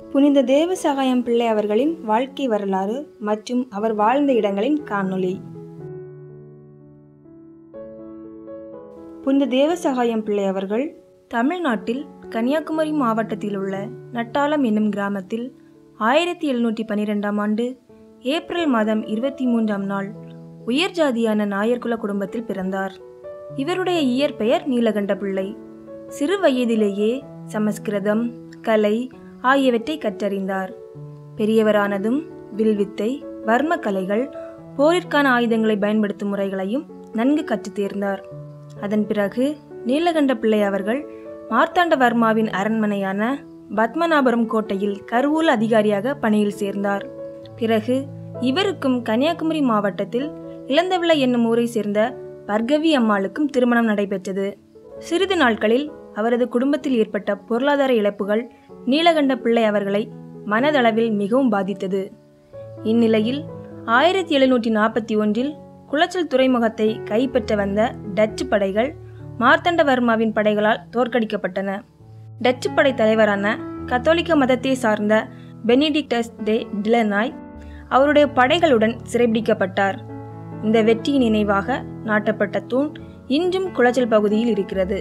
புனித தேவசகாயம் பிள்ளை அவர்களின் வாழ்க்கை வரலாறு மற்றும் அவர் வாழ்ந்த இடங்களின் காணொளி புனித தேவசகாயம் பிள்ளை அவர்கள் தமிழ்நாட்டில் கன்னியாகுமரி மாவட்டத்தில் உள்ள நட்டாலம் என்னும் கிராமத்தில் ஆயிரத்தி எழுநூற்றி பன்னிரெண்டாம் ஆண்டு ஏப்ரல் மாதம் இருபத்தி மூன்றாம் நாள் உயர் ஜாதியான நாயர்குல குடும்பத்தில் பிறந்தார் இவருடைய இயற்பெயர் நீலகண்ட பிள்ளை சிறு வயதிலேயே சமஸ்கிருதம் கலை ஆகியவற்றை கற்றறிந்தார் பெரியவரானதும் வில்வித்தை வர்ம கலைகள் போரிற்கான ஆயுதங்களை பயன்படுத்தும் முறைகளையும் நன்கு கற்றுத் தேர்ந்தார் அதன் பிறகு நீலகண்ட பிள்ளை அவர்கள் மார்த்தாண்டவர்மாவின் அரண்மனையான பத்மநாபுரம் கோட்டையில் கருவூல அதிகாரியாக பணியில் சேர்ந்தார் பிறகு இவருக்கும் கன்னியாகுமரி மாவட்டத்தில் இளந்தவிளை என்னும் ஊரை சேர்ந்த பர்கவி அம்மாளுக்கும் திருமணம் நடைபெற்றது சிறிது நாட்களில் அவரது குடும்பத்தில் ஏற்பட்ட பொருளாதார இழப்புகள் நீலகண்ட பிள்ளை அவர்களை மனதளவில் மிகவும் பாதித்தது இந்நிலையில் ஆயிரத்தி எழுநூற்றி நாற்பத்தி ஒன்றில் குளச்சல் துறைமுகத்தை கைப்பற்ற வந்த டச்சு படைகள் மார்த்தண்டவர்மாவின் படைகளால் தோற்கடிக்கப்பட்டன டச்சு படை தலைவரான கத்தோலிக்க மதத்தை சார்ந்த பெனிடிக்டஸ் டே டிலனாய் அவருடைய படைகளுடன் சிறைபிடிக்கப்பட்டார் இந்த வெற்றியின் நினைவாக நாட்டப்பட்ட தூண் இன்றும் குளச்சல் பகுதியில் இருக்கிறது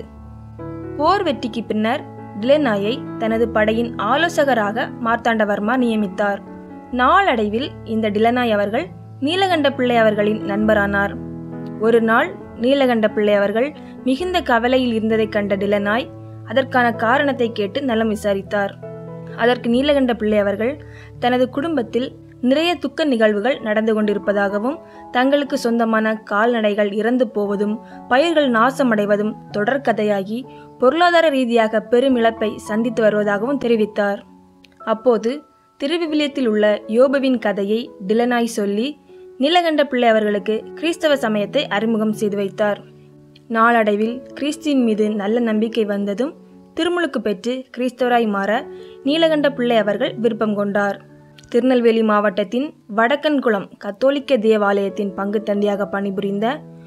போர் வெற்றிக்கு பின்னர் டிலனாயை தனது படையின் ஆலோசகராக மார்த்தாண்டவர்மா நியமித்தார் நாளடைவில் இந்த டிலனாய் அவர்கள் நீலகண்ட பிள்ளை அவர்களின் நண்பரானார் ஒரு நாள் நீலகண்ட பிள்ளை அவர்கள் மிகுந்த கவலையில் இருந்ததைக் கண்ட டிலனாய் அதற்கான காரணத்தை கேட்டு நலம் விசாரித்தார் அதற்கு நீலகண்ட பிள்ளை அவர்கள் தனது குடும்பத்தில் நிறைய துக்க நிகழ்வுகள் நடந்து கொண்டிருப்பதாகவும் தங்களுக்கு சொந்தமான கால்நடைகள் இறந்து போவதும் பயிர்கள் நாசமடைவதும் தொடர்கதையாகி பொருளாதார ரீதியாக பெரும் இழப்பை சந்தித்து வருவதாகவும் தெரிவித்தார் அப்போது திருவிவிலியத்தில் உள்ள யோபுவின் கதையை டிலனாய் சொல்லி நீலகண்ட பிள்ளை அவர்களுக்கு கிறிஸ்தவ சமயத்தை அறிமுகம் செய்து வைத்தார் நாளடைவில் கிறிஸ்துவின் மீது நல்ல நம்பிக்கை வந்ததும் திருமுழுக்கு பெற்று கிறிஸ்தவராய் மாற நீலகண்ட பிள்ளை அவர்கள் விருப்பம் கொண்டார் திருநெல்வேலி மாவட்டத்தின் வடக்கன்குளம் கத்தோலிக்க தேவாலயத்தின் பங்கு தந்தையாக பணிபுரிந்த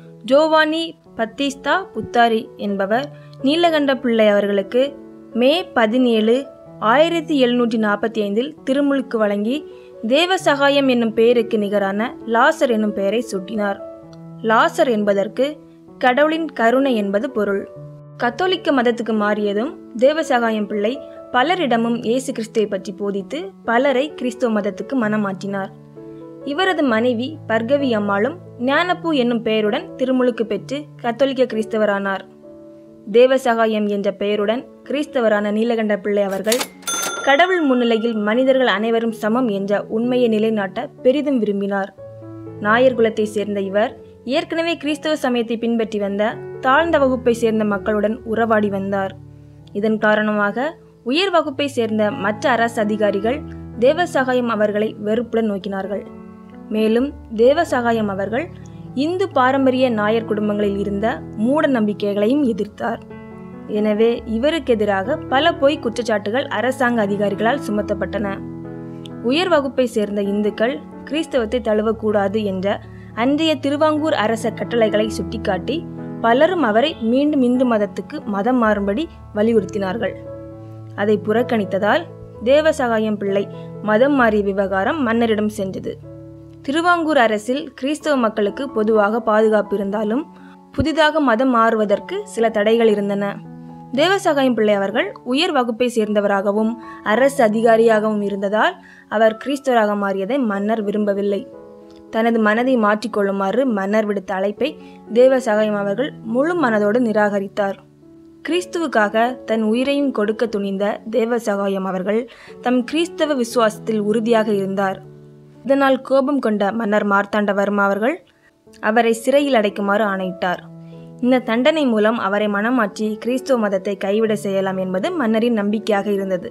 ஜோவானி பத்திஸ்தா புத்தாரி என்பவர் நீலகண்ட பிள்ளை அவர்களுக்கு மே பதினேழு ஆயிரத்தி எழுநூற்றி நாற்பத்தி ஐந்தில் திருமுழுக்கு வழங்கி தேவ சகாயம் என்னும் பெயருக்கு நிகரான லாசர் என்னும் பெயரை சூட்டினார் லாசர் என்பதற்கு கடவுளின் கருணை என்பது பொருள் கத்தோலிக்க மதத்துக்கு மாறியதும் தேவசகாயம் பிள்ளை பலரிடமும் இயேசு கிறிஸ்துவை பற்றி போதித்து பலரை கிறிஸ்துவ மதத்துக்கு மனமாற்றினார் இவரது மனைவி பர்கவி அம்மாளும் ஞானப்பூ என்னும் பெயருடன் திருமுழுக்கு பெற்று கத்தோலிக்க கிறிஸ்தவரானார் தேவசகாயம் என்ற பெயருடன் கிறிஸ்தவரான நீலகண்ட பிள்ளை அவர்கள் கடவுள் முன்னிலையில் மனிதர்கள் அனைவரும் சமம் என்ற உண்மையை நிலைநாட்ட பெரிதும் விரும்பினார் நாயர் குலத்தை சேர்ந்த இவர் ஏற்கனவே கிறிஸ்தவ சமயத்தை பின்பற்றி வந்த தாழ்ந்த வகுப்பை சேர்ந்த மக்களுடன் உறவாடி வந்தார் இதன் காரணமாக உயர் வகுப்பை சேர்ந்த மற்ற அரசு அதிகாரிகள் தேவசகாயம் அவர்களை வெறுப்புடன் நோக்கினார்கள் மேலும் தேவசகாயம் அவர்கள் இந்து பாரம்பரிய நாயர் குடும்பங்களில் இருந்த மூட நம்பிக்கைகளையும் எதிர்த்தார் எனவே இவருக்கு எதிராக பல பொய் குற்றச்சாட்டுகள் அரசாங்க அதிகாரிகளால் சுமத்தப்பட்டன உயர் வகுப்பை சேர்ந்த இந்துக்கள் கிறிஸ்தவத்தை தழுவக்கூடாது என்ற அன்றைய திருவாங்கூர் அரச கட்டளைகளை சுட்டிக்காட்டி பலரும் அவரை மீண்டும் இந்து மதத்துக்கு மதம் மாறும்படி வலியுறுத்தினார்கள் அதை புறக்கணித்ததால் தேவசகாயம் பிள்ளை மதம் மாறிய விவகாரம் மன்னரிடம் சென்றது திருவாங்கூர் அரசில் கிறிஸ்தவ மக்களுக்கு பொதுவாக பாதுகாப்பு இருந்தாலும் புதிதாக மதம் மாறுவதற்கு சில தடைகள் இருந்தன தேவசகாயம் பிள்ளை அவர்கள் உயர் வகுப்பை சேர்ந்தவராகவும் அரசு அதிகாரியாகவும் இருந்ததால் அவர் கிறிஸ்தவராக மாறியதை மன்னர் விரும்பவில்லை தனது மனதை மாற்றிக்கொள்ளுமாறு மன்னர் விடுத்த அழைப்பை தேவசகாயம் அவர்கள் முழு மனதோடு நிராகரித்தார் கிறிஸ்துவுக்காக தன் உயிரையும் கொடுக்க துணிந்த தேவசகாயம் அவர்கள் தம் கிறிஸ்தவ விசுவாசத்தில் உறுதியாக இருந்தார் இதனால் கோபம் கொண்ட மன்னர் மார்த்தாண்டவர்மா அவர்கள் அவரை சிறையில் அடைக்குமாறு ஆணையிட்டார் இந்த தண்டனை மூலம் அவரை மனமாற்றி கிறிஸ்துவ மதத்தை கைவிட செய்யலாம் என்பது மன்னரின் நம்பிக்கையாக இருந்தது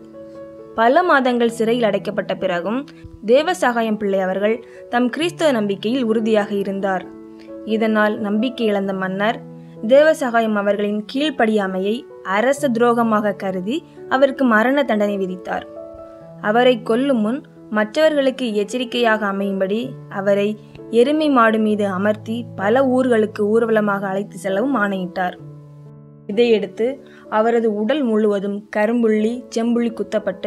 பல மாதங்கள் சிறையில் அடைக்கப்பட்ட பிறகும் தேவசகாயம் பிள்ளை அவர்கள் தம் கிறிஸ்தவ நம்பிக்கையில் உறுதியாக இருந்தார் இதனால் நம்பிக்கை இழந்த மன்னர் தேவசகாயம் அவர்களின் கீழ்ப்படியாமையை அரச துரோகமாக கருதி அவருக்கு மரண தண்டனை விதித்தார் அவரை கொல்லும் முன் மற்றவர்களுக்கு எச்சரிக்கையாக அமையும்படி அவரை எருமை மாடு மீது அமர்த்தி பல ஊர்களுக்கு ஊர்வலமாக அழைத்து செல்லவும் ஆணையிட்டார் இதையடுத்து அவரது உடல் முழுவதும் கரும்புள்ளி செம்புள்ளி குத்தப்பட்டு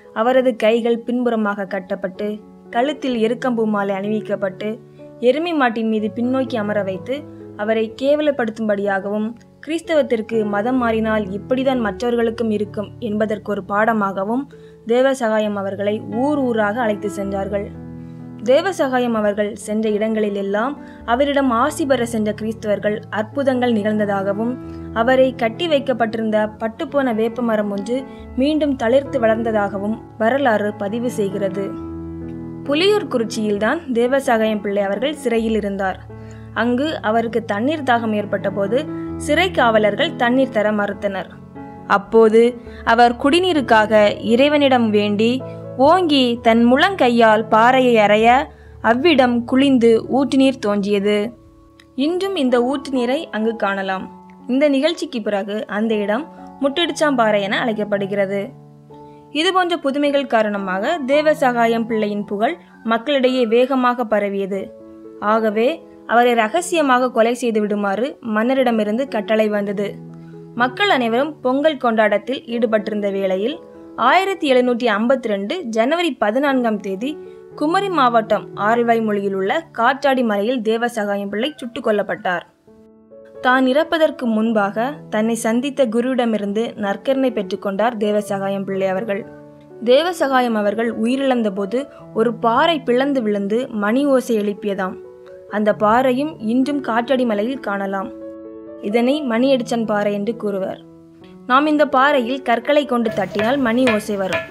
அவரது கைகள் பின்புறமாக கட்டப்பட்டு கழுத்தில் எருக்கம்பூ மாலை அணிவிக்கப்பட்டு எருமை மாட்டின் மீது பின்னோக்கி அமர வைத்து அவரை கேவலப்படுத்தும்படியாகவும் கிறிஸ்தவத்திற்கு மதம் மாறினால் இப்படிதான் மற்றவர்களுக்கும் இருக்கும் என்பதற்கு ஒரு பாடமாகவும் தேவசகாயம் அவர்களை ஊர் ஊராக அழைத்து சென்றார்கள் தேவசகாயம் அவர்கள் சென்ற இடங்களில் எல்லாம் அவரிடம் ஆசி பெற சென்ற கிறிஸ்தவர்கள் அற்புதங்கள் நிகழ்ந்ததாகவும் அவரை கட்டி வைக்கப்பட்டிருந்த பட்டுப்போன வேப்ப மரம் ஒன்று மீண்டும் தளிர்த்து வளர்ந்ததாகவும் வரலாறு பதிவு செய்கிறது புலியூர் குறிச்சியில்தான் தேவசகாயம் பிள்ளை அவர்கள் சிறையில் இருந்தார் அங்கு அவருக்கு தண்ணீர் தாகம் ஏற்பட்ட போது சிறை காவலர்கள் தண்ணீர் தர மறுத்தனர் அப்போது அவர் குடிநீருக்காக இறைவனிடம் வேண்டி ஓங்கி தன் முழங்கையால் பாறையை அறைய அவ்விடம் குளிந்து ஊற்றுநீர் தோன்றியது இன்றும் இந்த ஊற்று நீரை அங்கு காணலாம் இந்த நிகழ்ச்சிக்கு பிறகு அந்த இடம் முட்டிடுச்சாம்பாறை என அழைக்கப்படுகிறது இதுபோன்ற புதுமைகள் காரணமாக தேவசகாயம் பிள்ளையின் புகழ் மக்களிடையே வேகமாக பரவியது ஆகவே அவரை ரகசியமாக கொலை செய்து விடுமாறு மன்னரிடமிருந்து கட்டளை வந்தது மக்கள் அனைவரும் பொங்கல் கொண்டாட்டத்தில் ஈடுபட்டிருந்த வேளையில் ஆயிரத்தி எழுநூற்றி ஐம்பத்தி ரெண்டு ஜனவரி பதினான்காம் தேதி குமரி மாவட்டம் ஆழ்வாய் மொழியில் உள்ள காற்றாடி மலையில் தேவசகாயம் பிள்ளை சுட்டுக் கொல்லப்பட்டார் தான் இறப்பதற்கு முன்பாக தன்னை சந்தித்த குருவிடமிருந்து நற்கரணை பெற்றுக்கொண்டார் தேவசகாயம் பிள்ளை அவர்கள் தேவசகாயம் அவர்கள் உயிரிழந்த போது ஒரு பாறை பிளந்து விழுந்து மணி ஓசை எழுப்பியதாம் அந்த பாறையும் இன்றும் காற்றடி மலையில் காணலாம் இதனை மணியடிச்சன் பாறை என்று கூறுவர் நாம் இந்த பாறையில் கற்களை கொண்டு தட்டினால் மணி ஓசை வரும்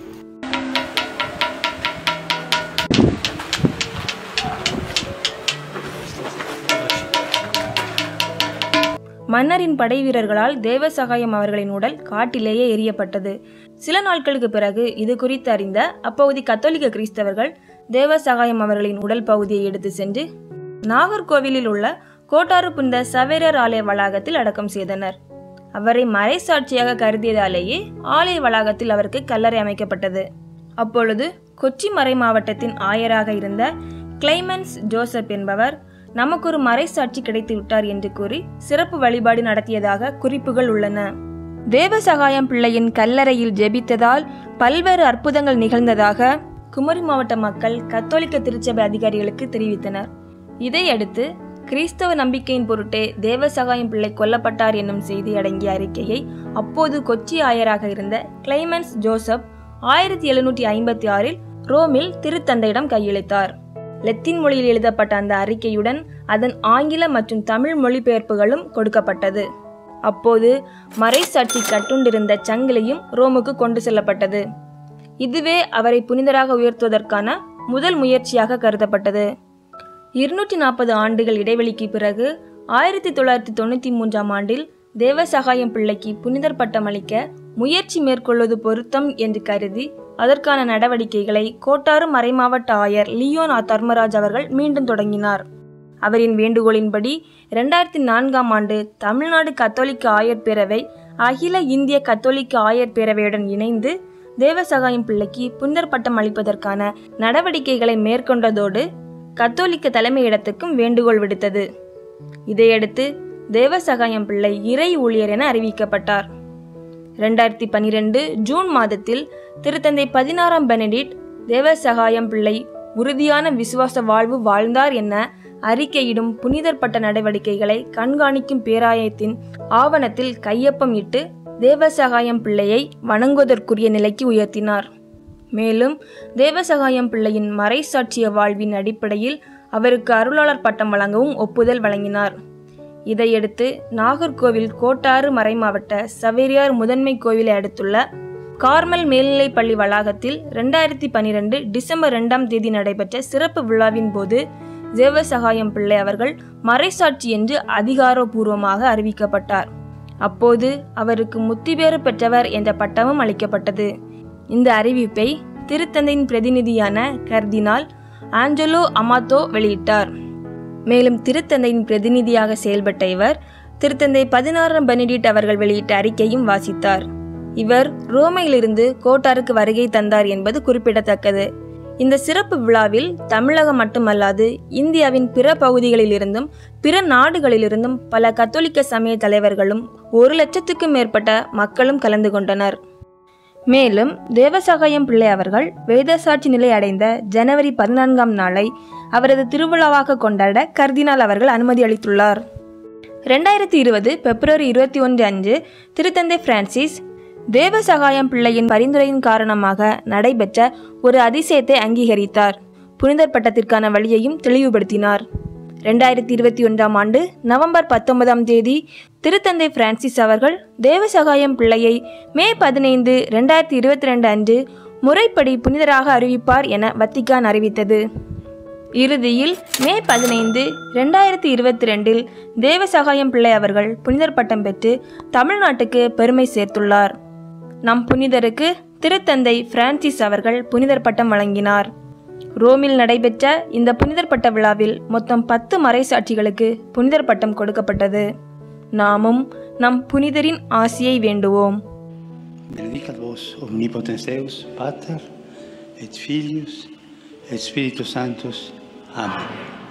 மன்னரின் படை வீரர்களால் தேவசகாயம் அவர்களின் உடல் காட்டிலேயே எரியப்பட்டது சில நாட்களுக்கு பிறகு இது குறித்து அறிந்த அப்பகுதி கத்தோலிக்க கிறிஸ்தவர்கள் தேவசகாயம் அவர்களின் உடல் பகுதியை எடுத்து சென்று நாகர்கோவிலில் உள்ள கோட்டாறு புந்த சவேரர் ஆலய வளாகத்தில் அடக்கம் செய்தனர் அவரை மறைசாட்சியாக கருதியதாலேயே ஆலய வளாகத்தில் அவருக்கு கல்லறை அமைக்கப்பட்டது அப்பொழுது கொச்சி மறை மாவட்டத்தின் ஆயராக இருந்த கிளைமன்ஸ் ஜோசப் என்பவர் நமக்கு ஒரு மறைசாட்சி கிடைத்து விட்டார் என்று கூறி சிறப்பு வழிபாடு நடத்தியதாக குறிப்புகள் உள்ளன தேவசகாயம் பிள்ளையின் கல்லறையில் ஜெபித்ததால் பல்வேறு அற்புதங்கள் நிகழ்ந்ததாக குமரி மாவட்ட மக்கள் கத்தோலிக்க திருச்சபை அதிகாரிகளுக்கு தெரிவித்தனர் இதையடுத்து கிறிஸ்தவ நம்பிக்கையின் பொருட்டே தேவசகாயம் பிள்ளை கொல்லப்பட்டார் என்னும் செய்தி அடங்கிய அறிக்கையை அப்போது கொச்சி ஆயராக இருந்த கிளைமன்ஸ் ஜோசப் ஆயிரத்தி எழுநூற்றி ஐம்பத்தி ஆறில் ரோமில் திருத்தந்தையிடம் கையளித்தார் லத்தீன் மொழியில் எழுதப்பட்ட அந்த அறிக்கையுடன் அதன் ஆங்கில மற்றும் தமிழ் மொழிபெயர்ப்புகளும் கொடுக்கப்பட்டது அப்போது மறைசாட்சி கட்டுண்டிருந்த சங்கிலியும் ரோமுக்கு கொண்டு செல்லப்பட்டது இதுவே அவரை புனிதராக உயர்த்துவதற்கான முதல் முயற்சியாக கருதப்பட்டது இருநூற்றி நாற்பது ஆண்டுகள் இடைவெளிக்கு பிறகு ஆயிரத்தி தொள்ளாயிரத்தி தொண்ணூற்றி மூன்றாம் ஆண்டில் தேவசகாயம் பிள்ளைக்கு புனிதர் பட்டம் அளிக்க முயற்சி மேற்கொள்வது பொருத்தம் என்று கருதி அதற்கான நடவடிக்கைகளை கோட்டாறு மறைமாவட்ட ஆயர் லியோனா தர்மராஜ் அவர்கள் மீண்டும் தொடங்கினார் அவரின் வேண்டுகோளின்படி இரண்டாயிரத்தி நான்காம் ஆண்டு தமிழ்நாடு கத்தோலிக்க ஆயர் பேரவை அகில இந்திய கத்தோலிக்க ஆயர் பேரவையுடன் இணைந்து தேவசகாயம் பிள்ளைக்கு புனிதர் பட்டம் அளிப்பதற்கான நடவடிக்கைகளை மேற்கொண்டதோடு கத்தோலிக்க தலைமையிடத்துக்கும் வேண்டுகோள் விடுத்தது இதையடுத்து தேவசகாயம் பிள்ளை இறை ஊழியர் என அறிவிக்கப்பட்டார் ரெண்டாயிரத்தி பனிரெண்டு ஜூன் மாதத்தில் திருத்தந்தை பதினாறாம் பெனடிட் தேவசகாயம் பிள்ளை உறுதியான விசுவாச வாழ்வு வாழ்ந்தார் என அறிக்கையிடும் புனிதர் பட்ட நடவடிக்கைகளை கண்காணிக்கும் பேராயத்தின் ஆவணத்தில் கையொப்பம் இட்டு தேவசகாயம் பிள்ளையை வணங்குவதற்குரிய நிலைக்கு உயர்த்தினார் மேலும் தேவசகாயம் பிள்ளையின் மறைசாட்சிய வாழ்வின் அடிப்படையில் அவருக்கு அருளாளர் பட்டம் வழங்கவும் ஒப்புதல் வழங்கினார் இதையடுத்து நாகர்கோவில் கோட்டாறு மறைமாவட்ட சவேரியார் முதன்மை கோவிலை அடுத்துள்ள கார்மல் மேல்நிலைப் பள்ளி வளாகத்தில் ரெண்டாயிரத்தி பனிரெண்டு டிசம்பர் ரெண்டாம் தேதி நடைபெற்ற சிறப்பு விழாவின் போது தேவசகாயம் பிள்ளை அவர்கள் மறைசாட்சி என்று அதிகாரப்பூர்வமாக அறிவிக்கப்பட்டார் அப்போது அவருக்கு முத்திபேறு பெற்றவர் என்ற பட்டமும் அளிக்கப்பட்டது இந்த அறிவிப்பை திருத்தந்தையின் பிரதிநிதியான கர்தினால் ஆஞ்சலோ அமாத்தோ வெளியிட்டார் மேலும் திருத்தந்தையின் பிரதிநிதியாக செயல்பட்ட இவர் திருத்தந்தை பதினாறாம் பெனடிட் அவர்கள் வெளியிட்ட அறிக்கையும் வாசித்தார் இவர் ரோமையிலிருந்து கோட்டாருக்கு வருகை தந்தார் என்பது குறிப்பிடத்தக்கது இந்த சிறப்பு விழாவில் தமிழகம் மட்டுமல்லாது இந்தியாவின் பிற பகுதிகளிலிருந்தும் பிற நாடுகளிலிருந்தும் பல கத்தோலிக்க சமய தலைவர்களும் ஒரு லட்சத்துக்கும் மேற்பட்ட மக்களும் கலந்து கொண்டனர் மேலும் தேவசகாயம் பிள்ளை அவர்கள் வேதசாட்சி நிலை அடைந்த ஜனவரி பதினான்காம் நாளை அவரது திருவிழாவாக கொண்டாட கர்தினால் அவர்கள் அனுமதி அளித்துள்ளார் ரெண்டாயிரத்தி இருபது பிப்ரவரி இருபத்தி ஒன்று அன்று திருத்தந்தை பிரான்சிஸ் தேவசகாயம் பிள்ளையின் பரிந்துரையின் காரணமாக நடைபெற்ற ஒரு அதிசயத்தை அங்கீகரித்தார் புனிதர் பட்டத்திற்கான வழியையும் தெளிவுபடுத்தினார் ரெண்டாயிரத்தி இருபத்தி ஒன்றாம் ஆண்டு நவம்பர் பத்தொன்பதாம் தேதி திருத்தந்தை பிரான்சிஸ் அவர்கள் தேவசகாயம் பிள்ளையை மே பதினைந்து ரெண்டாயிரத்தி இருபத்தி ரெண்டு அன்று முறைப்படி புனிதராக அறிவிப்பார் என வத்திக்கான் அறிவித்தது இறுதியில் மே பதினைந்து ரெண்டாயிரத்தி இருபத்தி ரெண்டில் தேவசகாயம் பிள்ளை அவர்கள் புனிதர் பட்டம் பெற்று தமிழ்நாட்டுக்கு பெருமை சேர்த்துள்ளார் நம் புனிதருக்கு திருத்தந்தை பிரான்சிஸ் அவர்கள் புனிதர் பட்டம் வழங்கினார் ரோமில் நடைபெற்ற இந்த புனிதர் பட்ட விழாவில் மொத்தம் பத்து மறைசாட்சிகளுக்கு புனிதர் பட்டம் கொடுக்கப்பட்டது நாமும் நம் புனிதரின் ஆசியை வேண்டுவோம் Benedicat vos omnipotens Deus, Pater, et Filius, et Spiritus Sanctus. Amen.